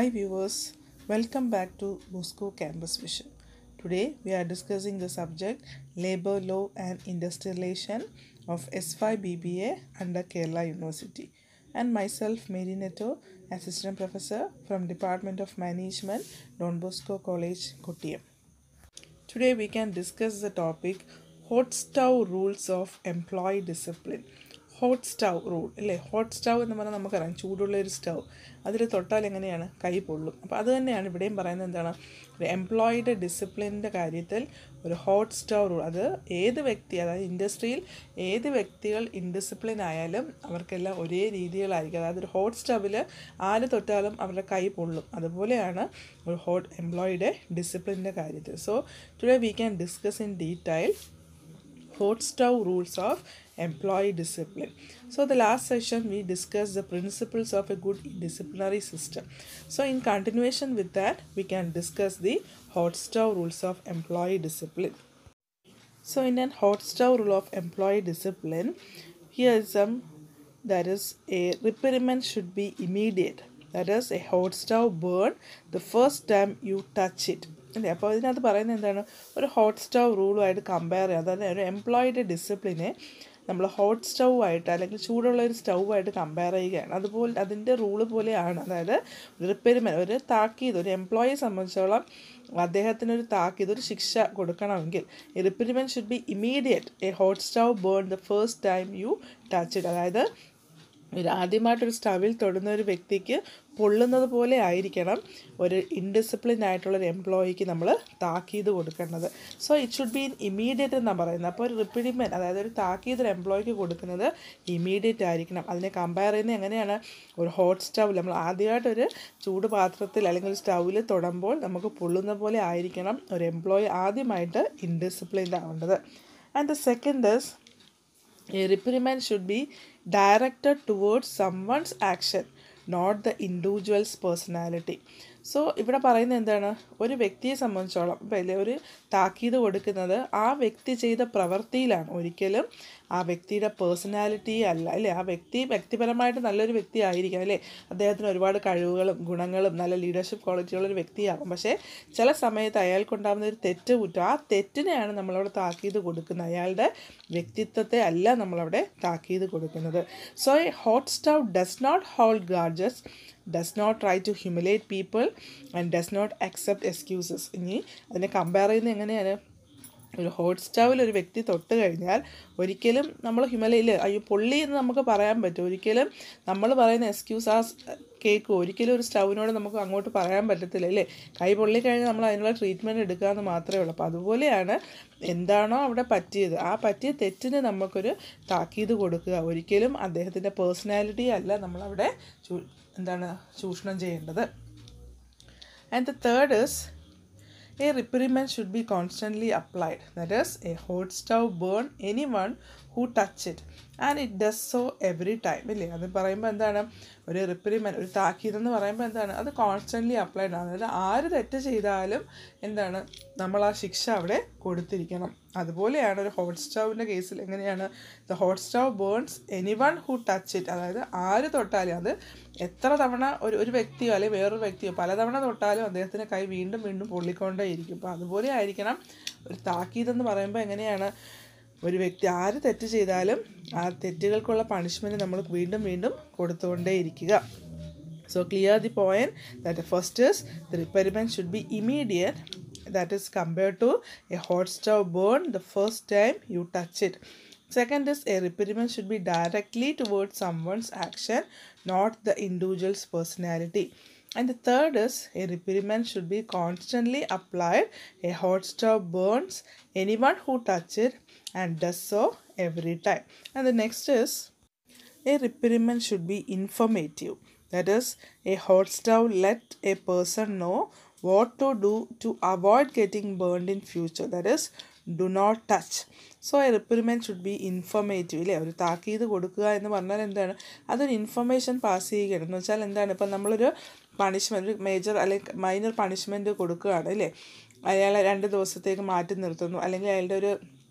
viewers, welcome back to Bosco Campus Vision. Today we are discussing the subject Labor Law and Industrialization of S5 BBA under Kerala University and myself Mary Neto, Assistant Professor from Department of Management, Don Bosco College, Kottayam. Today we can discuss the topic hot stove rules of employee discipline. Hot stove rule അല്ലേ hot stove എന്ന് പറഞ്ഞാൽ നമുക്കറിയാം ചൂടുള്ള ഒരു stove അതിൽ തൊട്ടാൽ എങ്ങനെയാണ് കൈ പൊള്ളും അപ്പോൾ അത് തന്നെയാണ് ഇവിടെയും പറയുന്നത് എന്താണ് ഒരു എംപ്ലോയിയുടെ ഡിസിപ്ലിൻ്റെ കാര്യത്തിൽ ഒരു ഹോട്ട് സ്റ്റവ് റൂൾ അത് ഏത് വ്യക്തി അതായത് ഇൻഡസ്ട്രിയിൽ ഏത് വ്യക്തികൾ ഇൻഡിസിപ്ലിൻ ആയാലും അവർക്കെല്ലാം ഒരേ രീതികളായിരിക്കും അതായത് ഒരു ഹോട്ട് സ്റ്റവിൽ ആര് തൊട്ടാലും അവരുടെ കൈ പൊള്ളും അതുപോലെയാണ് ഒരു ഹോട്ട് എംപ്ലോയിയുടെ ഡിസിപ്ലിൻ്റെ കാര്യത്തിൽ so today we can discuss in detail hot stove rules of employee discipline. So, the last session we discussed the principles of a good disciplinary system. So, in continuation with that, we can discuss the hot stove rules of employee discipline. So, in a hot stove rule of employee discipline, here is some that is a reprimand should be immediate. That is a hot stove burn the first time you touch it. അല്ലേ അപ്പോൾ ഇതിനകത്ത് പറയുന്നത് എന്താണ് ഒരു hot stove റൂളുമായിട്ട് compare ചെയ്യുക അതായത് ഒരു എംപ്ലോയിയുടെ ഡിസിപ്ലിനെ നമ്മൾ ഹോട്ട് സ്റ്റൗ ആയിട്ട് അല്ലെങ്കിൽ ചൂടുള്ള ഒരു സ്റ്റൗ ആയിട്ട് കമ്പയർ ചെയ്യുകയാണ് അതുപോലെ അതിൻ്റെ റൂള് പോലെയാണ് അതായത് റിപ്പയർമെൻറ്റ് ഒരു താക്കീത് ഒരു എംപ്ലോയിയെ സംബന്ധിച്ചോളം അദ്ദേഹത്തിനൊരു താക്കീത് ഒരു ശിക്ഷ കൊടുക്കണമെങ്കിൽ reprimand should be immediate a hot stove burn the first time you touch it അതായത് ഒരു ആദ്യമായിട്ടൊരു സ്റ്റവിൽ തൊടുന്ന ഒരു വ്യക്തിക്ക് പൊള്ളുന്നത് പോലെ ആയിരിക്കണം ഒരു ഇൻഡിസിപ്ലിൻ ആയിട്ടുള്ള ഒരു എംപ്ലോയിക്ക് നമ്മൾ താക്കീത് കൊടുക്കേണ്ടത് so it should be in immediate എന്നാണ് പറയുന്നത് അപ്പോൾ ഒരു റിപ്പിഡിമെൻറ്റ് അതായത് ഒരു താക്കീത് ഒരു എംപ്ലോയിക്ക് കൊടുക്കുന്നത് ഇമീഡിയറ്റ് ആയിരിക്കണം അതിനെ കമ്പയർ ചെയ്യുന്നത് എങ്ങനെയാണ് ഒരു ഹോട്ട് സ്റ്റൗവിൽ നമ്മൾ ആദ്യമായിട്ടൊരു ചൂട് പാത്രത്തിൽ അല്ലെങ്കിൽ സ്റ്റൗവിൽ തൊടുമ്പോൾ നമുക്ക് പൊള്ളുന്ന പോലെ ആയിരിക്കണം ഒരു എംപ്ലോയി ആദ്യമായിട്ട് ഇൻഡിസിപ്ലിൻഡ് ആവേണ്ടത് and the second is A reprimand should be directed towards someone's action, not the individual's personality. So ഇവിടെ പറയുന്നത് എന്താണ് ഒരു വ്യക്തിയെ സംബന്ധിച്ചോളം ഇപ്പം അല്ലേ ഒരു താക്കീത് കൊടുക്കുന്നത് ആ വ്യക്തി ചെയ്ത പ്രവൃത്തിയിലാണ് ഒരിക്കലും ആ വ്യക്തിയുടെ പേഴ്സണാലിറ്റി അല്ല അല്ലേ ആ വ്യക്തി വ്യക്തിപരമായിട്ട് നല്ലൊരു വ്യക്തി ആയിരിക്കാം അല്ലേ അദ്ദേഹത്തിന് ഒരുപാട് കഴിവുകളും ഗുണങ്ങളും നല്ല ലീഡർഷിപ്പ് ക്വാളിറ്റിയുള്ളൊരു വ്യക്തിയാകും പക്ഷേ ചില സമയത്ത് അയാൾക്കുണ്ടാകുന്ന ഒരു തെറ്റ് കുറ്റം ആ തെറ്റിനെയാണ് നമ്മളവിടെ താക്കീത് കൊടുക്കുന്നത് അയാളുടെ വ്യക്തിത്വത്തെ അല്ല നമ്മളവിടെ താക്കീത് കൊടുക്കുന്നത് so a hot stove does not hold grudges does not try to humiliate people and does not accept excuses ഇനി അതിനെ കമ്പയർ ചെയ്യുന്നത് എങ്ങനെയാണ് ഒരു ഹോട്ട് സ്റ്റവിൽ ഒരു വ്യക്തി തൊട്ട് കഴിഞ്ഞാൽ ഒരിക്കലും നമ്മൾ ഹിമലയിൽ അയ്യോ പൊള്ളി എന്ന് നമുക്ക് പറയാൻ പറ്റും ഒരിക്കലും നമ്മൾ പറയുന്ന എക്സ്ക്യൂസ് ആ കേക്ക് ഒരിക്കലും ഒരു സ്റ്റൗവിനോട് നമുക്ക് അങ്ങോട്ട് പറയാൻ പറ്റത്തില്ല അല്ലേ കൈ പൊള്ളിക്കഴിഞ്ഞാൽ നമ്മൾ അതിനുള്ള ട്രീറ്റ്മെൻറ്റ് എടുക്കാമെന്ന് മാത്രമേ ഉള്ളൂ അപ്പോൾ അതുപോലെയാണ് എന്താണോ അവിടെ പറ്റിയത് ആ പറ്റിയ തെറ്റിന് നമുക്കൊരു താക്കീത് കൊടുക്കുക ഒരിക്കലും അദ്ദേഹത്തിൻ്റെ പേഴ്സണാലിറ്റി അല്ല നമ്മളവിടെ എന്താണ് ചൂഷണം ചെയ്യേണ്ടത് and the third is A reprimand should be constantly applied. That is, a hot stove burn anyone who touch it. And it does so every time ഇല്ലേ അത് പറയുമ്പോൾ എന്താണ് ഒരു റിപ്രിമെൻറ്റ് ഒരു താക്കീതെന്ന് പറയുമ്പോൾ എന്താണ് അത് കോൺസ്റ്റൻ്റ്ലി അപ്ലൈഡ് ആണ് അതായത് ആര് തെറ്റ് ചെയ്താലും എന്താണ് നമ്മൾ ആ ശിക്ഷ അവിടെ കൊടുത്തിരിക്കണം അതുപോലെയാണ് ഒരു ഹോട്ട് സ്റ്റൗവിൻ്റെ കേസിൽ എങ്ങനെയാണ് the hot stove burns anyone who touch it അതായത് ആര് തൊട്ടാലും അത് എത്ര തവണ ഒരു ഒരു വ്യക്തിയോ അല്ലെങ്കിൽ വേറൊരു വ്യക്തിയോ പലതവണ തൊട്ടാലും അദ്ദേഹത്തിൻ്റെ കൈ വീണ്ടും വീണ്ടും പൊള്ളിക്കൊണ്ടേയിരിക്കും അപ്പോൾ അതുപോലെ ആയിരിക്കണം ഒരു താക്കീതെന്ന് പറയുമ്പോൾ എങ്ങനെയാണ് ഒരു വ്യക്തി ആര് തെറ്റ് ചെയ്താലും ആ തെറ്റുകൾക്കുള്ള പണിഷ്മെൻറ്റ് നമ്മൾ വീണ്ടും വീണ്ടും കൊടുത്തുകൊണ്ടേയിരിക്കുക so clear the point that first is the reprimand should be immediate that is compared to a hot stove burn the first time you touch it. Second is a reprimand should be directly towards someone's action, not the individual's personality. And the third is a reprimand should be constantly applied. A hot stove burns anyone who touch it and does so every time. And the next is a reprimand should be informative. That is, a hot stove let a person know what to do to avoid getting burned in future. That is, do not touch so a reprimand should be informative ഇല്ലേ ഒരു താക്കീത് കൊടുക്കുക എന്ന് പറഞ്ഞാൽ എന്താണ് അതൊരു information pass ചെയ്യുകയാണ് എന്ന് വെച്ചാൽ എന്താണ് ഇപ്പം നമ്മളൊരു പണിഷ്മെൻറ്റ് ഒരു മേജർ അല്ലെങ്കിൽ മൈനർ പണിഷ്മെൻറ്റ് കൊടുക്കുകയാണ് അല്ലേ അയാളെ രണ്ട് ദിവസത്തേക്ക് മാറ്റി നിർത്തുന്നു അല്ലെങ്കിൽ അയാളുടെ ഒരു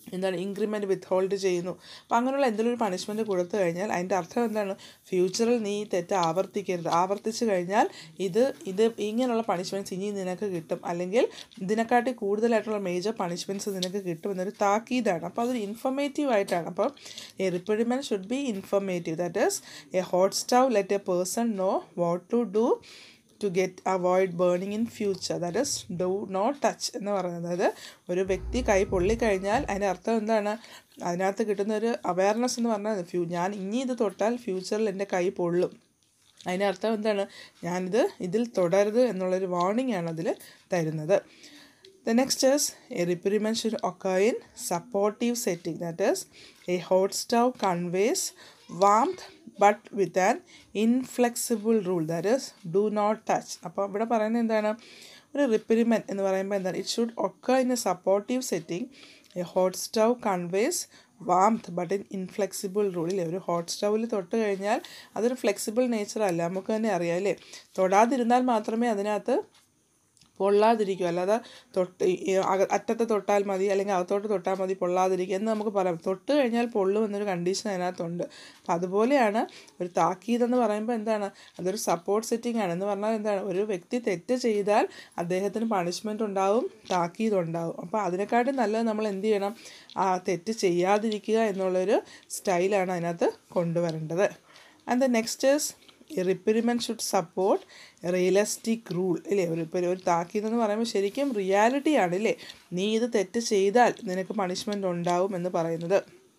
എന്താണ് ഇൻക്രിമെൻറ്റ് വിത്ത് ഹോൾഡ് ചെയ്യുന്നു അപ്പോൾ അങ്ങനെയുള്ള എന്തെങ്കിലും ഒരു പണിഷ്മെൻറ്റ് കൊടുത്തു കഴിഞ്ഞാൽ അതിൻ്റെ അർത്ഥം എന്താണ് ഫ്യൂച്ചറിൽ നീ ഈ തെറ്റ് ആവർത്തിക്കരുത് ആവർത്തിച്ച് കഴിഞ്ഞാൽ ഇത് ഇത് ഇങ്ങനെയുള്ള പണിഷ്മെൻറ്റ്സ് ഇനി നിനക്ക് കിട്ടും അല്ലെങ്കിൽ ഇതിനെക്കാട്ടി കൂടുതലായിട്ടുള്ള മേജർ പണിഷ്മെൻറ്റ്സ് നിനക്ക് കിട്ടും എന്നൊരു താക്കീതാണ് അപ്പോൾ അതൊരു ഇൻഫർമേറ്റീവ് ആയിട്ടാണ് അപ്പോൾ a reprimand should be informative that is a hot stove let a person know what to do to get avoid burning in future that is do not touch എന്ന് പറയുന്നത് അതായത് ഒരു വ്യക്തി കൈ പൊള്ളിക്കഴിഞ്ഞാൽ അതിൻ്റെ അർത്ഥം എന്താണ് അതിനകത്ത് കിട്ടുന്ന ഒരു അവയർനെസ് എന്ന് പറഞ്ഞാൽ ഫ്യൂ ഞാൻ ഇനി ഇത് തൊട്ടാൽ ഫ്യൂച്ചറിൽ എൻ്റെ കൈ പൊള്ളും അതിൻ്റെ അർത്ഥം എന്താണ് ഞാനിത് ഇതിൽ തുടരുത് എന്നുള്ളൊരു വാർണിംഗ് ആണ് അതിൽ തരുന്നത് The next is a reprimand should occur in supportive setting. That is, a hot stove conveys warmth but with an inflexible rule. That is, do not touch. അപ്പോൾ ഇവിടെ പറയുന്നത് എന്താണ് ഒരു റിപ്പരിമെൻറ്റ് എന്ന് പറയുമ്പോൾ എന്താണ് it should occur in a supportive setting a hot stove conveys warmth but in inflexible റൂളിൽ ഒരു ഹോട്ട് സ്റ്റൗവിൽ തൊട്ട് കഴിഞ്ഞാൽ അതൊരു ഫ്ലെക്സിബിൾ നേച്ചർ അല്ല നമുക്ക് തന്നെ അറിയാം അല്ലേ തൊടാതിരുന്നാൽ മാത്രമേ അതിനകത്ത് പൊള്ളാതിരിക്കും അല്ലാതെ തൊട്ട് ഈ അക- അറ്റത്ത് തൊട്ടാൽ മതി അല്ലെങ്കിൽ അകത്തോട്ട് തൊട്ടാൽ മതി പൊള്ളാതിരിക്കും എന്ന് നമുക്ക് പറയാം തൊട്ട് കഴിഞ്ഞാൽ പൊള്ളും എന്നൊരു കണ്ടീഷൻ അതിനകത്തുണ്ട് അപ്പം അതുപോലെയാണ് ഒരു താക്കീതെന്ന് പറയുമ്പോൾ എന്താണ് അതൊരു സപ്പോർട്ട് സെറ്റിംഗ് ആണ് എന്ന് പറഞ്ഞാൽ എന്താണ് ഒരു വ്യക്തി തെറ്റ് ചെയ്താൽ അദ്ദേഹത്തിന് പണിഷ്മെൻ്റ് ഉണ്ടാവും താക്കീത് ഉണ്ടാവും അപ്പോൾ അതിനെക്കാട്ടും നല്ലത് നമ്മൾ എന്ത് ചെയ്യണം ആ തെറ്റ് ചെയ്യാതിരിക്കുക എന്നുള്ളൊരു സ്റ്റൈലാണ് അതിനകത്ത് കൊണ്ടുവരേണ്ടത് and the next is reprimand should support realistic rule ഇല്ലേ ഒരു ഇപ്പോൾ ഒരു താക്കീത് എന്ന് പറയുമ്പോൾ ശരിക്കും റിയാലിറ്റി ആണ് ഇല്ലേ നീ ഇത് തെറ്റ് ചെയ്താൽ നിനക്ക് പണിഷ്മെൻ്റ് ഉണ്ടാവും എന്ന് പറയുന്നത്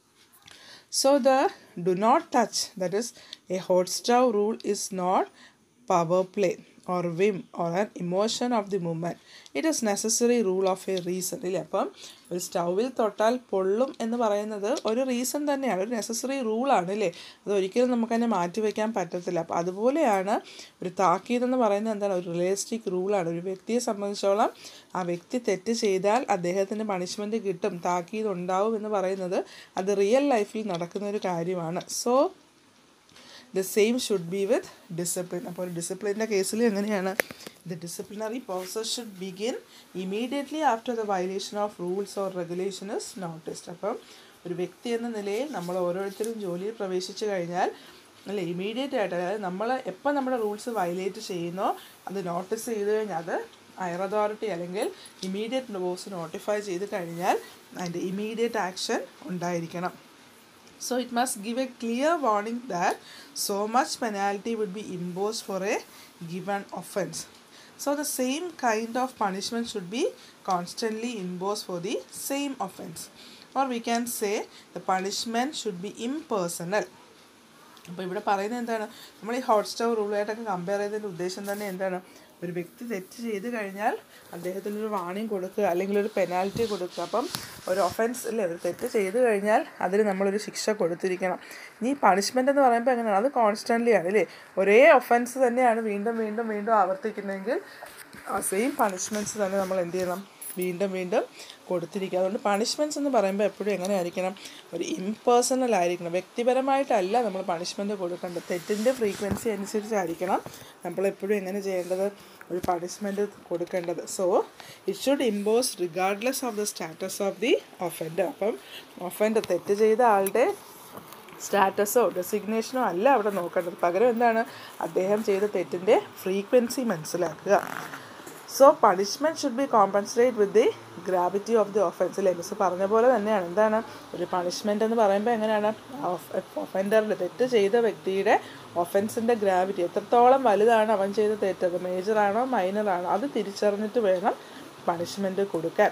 so the do not touch that is a hot stove rule is not power play or whim or an emotion of the moment it is necessary rule of a reason ഇല്ലേ അപ്പം ഒരു സ്റ്റൗവിൽ തൊട്ടാൽ പൊള്ളും എന്ന് പറയുന്നത് ഒരു റീസൺ തന്നെയാണ് ഒരു നെസസറി റൂളാണ് അല്ലേ അത് ഒരിക്കലും നമുക്ക് തന്നെ മാറ്റി വയ്ക്കാൻ പറ്റത്തില്ല അപ്പോൾ അതുപോലെയാണ് ഒരു താക്കീത് എന്ന് പറയുന്നത് എന്താണ് ഒരു റിയലിസ്റ്റിക് റൂളാണ് ഒരു വ്യക്തിയെ സംബന്ധിച്ചോളം ആ വ്യക്തി തെറ്റ് ചെയ്താൽ അദ്ദേഹത്തിന് പണിഷ്മെൻറ്റ് കിട്ടും താക്കീത് ഉണ്ടാവും എന്ന് പറയുന്നത് അത് റിയൽ ലൈഫിൽ നടക്കുന്ന ഒരു കാര്യമാണ് so the same should be with discipline അപ്പോൾ ഒരു ഡിസിപ്ലിൻ്റെ കേസിൽ എങ്ങനെയാണ് the disciplinary process should begin immediately after the violation of rules or regulation is noticed അപ്പം ഒരു വ്യക്തി എന്ന നിലയിൽ നമ്മൾ ഓരോരുത്തരും ജോലിയിൽ പ്രവേശിച്ചു കഴിഞ്ഞാൽ അല്ല ഇമീഡിയറ്റ് ആയിട്ട് അതായത് നമ്മൾ എപ്പോൾ നമ്മുടെ റൂൾസ് വയലേറ്റ് ചെയ്യുന്നോ അത് നോട്ടീസ് ചെയ്ത് കഴിഞ്ഞാൽ അത് ഹയർ അതോറിറ്റി അല്ലെങ്കിൽ ഇമീഡിയറ്റ് ബോസ് നോട്ടിഫൈ ചെയ്ത് കഴിഞ്ഞാൽ അതിൻ്റെ ഇമീഡിയറ്റ് ആക്ഷൻ ഉണ്ടായിരിക്കണം So it must give a clear warning that so much penalty would be imposed for a given offense. So the same kind of punishment should be constantly imposed for the same offense. Or we can say the punishment should be impersonal. അപ്പോൾ ഇവിടെ പറയുന്നത് എന്താണ് നമ്മൾ ഈ hot stove റൂളായിട്ടൊക്കെ compare ചെയ്തതിൻ്റെ ഉദ്ദേശം തന്നെ എന്താണ് ഒരു വ്യക്തി തെറ്റ് ചെയ്ത് കഴിഞ്ഞാൽ അദ്ദേഹത്തിന് ഒരു വാണിംഗ് കൊടുക്കുക അല്ലെങ്കിൽ ഒരു പെനാൽറ്റി കൊടുക്കുക അപ്പം ഒരു ഒഫൻസ് അല്ലേ ഒരു തെറ്റ് ചെയ്ത് കഴിഞ്ഞാൽ അതിന് നമ്മളൊരു ശിക്ഷ കൊടുത്തിരിക്കണം ഇനി പണിഷ്മെൻ്റ് എന്ന് പറയുമ്പോൾ എങ്ങനെയാണ് അത് കോൺസ്റ്റൻ്റ്ലി ആണ് അല്ലേ ഒരേ ഒഫൻസ് തന്നെയാണ് വീണ്ടും വീണ്ടും വീണ്ടും ആവർത്തിക്കുന്നതെങ്കിൽ ആ സെയിം പണിഷ്മെൻറ്റ്സ് തന്നെ നമ്മൾ എന്ത് ചെയ്യണം വീണ്ടും വീണ്ടും കൊടുത്തിരിക്കുക അതുകൊണ്ട് പണിഷ്മെൻറ്റ്സ് എന്ന് പറയുമ്പോൾ എപ്പോഴും എങ്ങനെ ആയിരിക്കണം ഒരു ഇംപേഴ്സണൽ ആയിരിക്കണം വ്യക്തിപരമായിട്ടല്ല നമ്മൾ പണിഷ്മെൻറ്റ് കൊടുക്കേണ്ടത് തെറ്റിൻ്റെ ഫ്രീക്വൻസി അനുസരിച്ചായിരിക്കണം നമ്മളെപ്പോഴും എങ്ങനെ ചെയ്യേണ്ടത് ഒരു പണിഷ്മെൻറ്റ് കൊടുക്കേണ്ടത് so it should impose regardless of the status of the offender അപ്പം ഒഫൻഡർ തെറ്റ് ചെയ്ത ആളുടെ സ്റ്റാറ്റസോ ഡെസിഗ്നേഷനോ അല്ല അവിടെ നോക്കേണ്ടത് പകരം എന്താണ് അദ്ദേഹം ചെയ്ത തെറ്റിൻ്റെ ഫ്രീക്വൻസി മനസ്സിലാക്കുക so punishment should be compensate with the gravity of the offence അല്ലേ മിസ് പറഞ്ഞ പോലെ തന്നെയാണ് എന്താണ് ഒരു പണിഷ്മെൻ്റ് എന്ന് പറയുമ്പോൾ എങ്ങനെയാണ് ഒഫൻഡറിൻ്റെ തെറ്റ് ചെയ്ത വ്യക്തിയുടെ ഒഫൻസിൻ്റെ ഗ്രാവിറ്റി എത്രത്തോളം വലുതാണ് അവൻ ചെയ്ത തെറ്റ് അത് മേജറാണോ മൈനറാണോ അത് തിരിച്ചറിഞ്ഞിട്ട് വേണം പണിഷ്മെൻറ്റ് കൊടുക്കാൻ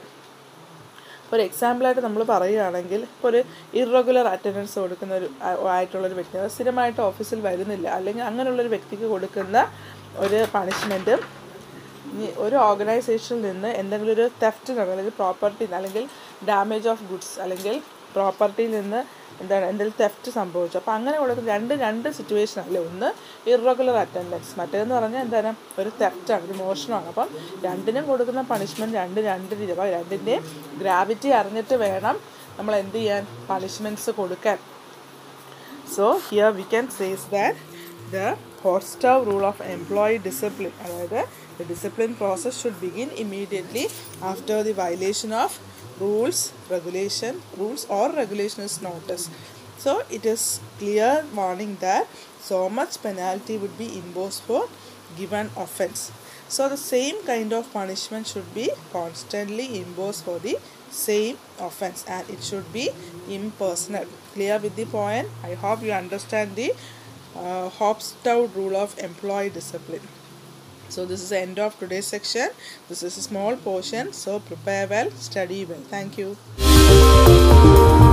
ഒരു എക്സാമ്പിളായിട്ട് നമ്മൾ പറയുകയാണെങ്കിൽ ഇപ്പോൾ ഒരു ഇറഗുലർ അറ്റൻഡൻസ് കൊടുക്കുന്ന ഒരു ആ- ആയിട്ടുള്ളൊരു വ്യക്തി അത് സ്ഥിരമായിട്ട് ഓഫീസിൽ വരുന്നില്ല അല്ലെങ്കിൽ അങ്ങനെയുള്ളൊരു വ്യക്തിക്ക് കൊടുക്കുന്ന ഒരു പണിഷ്മെൻറ്റും ഇനി ഒരു ഓർഗനൈസേഷനിൽ നിന്ന് എന്തെങ്കിലും ഒരു തെഫ്റ്റ് അല്ലെങ്കിൽ പ്രോപ്പർട്ടി അല്ലെങ്കിൽ ഡാമേജ് ഓഫ് ഗുഡ്സ് അല്ലെങ്കിൽ പ്രോപ്പർട്ടിയിൽ നിന്ന് എന്താണ് എന്തെങ്കിലും തെഫ്റ്റ് സംഭവിച്ചു അപ്പോൾ അങ്ങനെ കൊടുക്കുന്ന രണ്ട് രണ്ട് സിറ്റുവേഷൻ അല്ലേ ഒന്ന് ഇറഗുലർ അറ്റൻഡൻസ് മറ്റേതെന്ന് പറഞ്ഞാൽ എന്താണ് ഒരു തെഫ്റ്റാണ് ഒരു മോഷണമാണ് അപ്പം രണ്ടിനും കൊടുക്കുന്ന പണിഷ്മെൻറ്റ് രണ്ട് രണ്ട് രീതി അപ്പോൾ രണ്ടിൻ്റെയും ഗ്രാവിറ്റി അറിഞ്ഞിട്ട് വേണം നമ്മൾ എന്ത് ചെയ്യാൻ പണിഷ്മെൻറ്റ്സ് കൊടുക്കാൻ so here we can says that the hot stove rule of employee discipline അതായത് the discipline process should begin immediately after the violation of rules, regulation, rules or regulation is noticed. So it is clear warning that so much penalty would be imposed for given offense. So the same kind of punishment should be constantly imposed for the same offense and it should be impersonal. Clear with the point? I hope you understand the uh, Hofstadter rule of employee discipline. So this is the end of today's section. This is a small portion. So prepare well, study well. Thank you.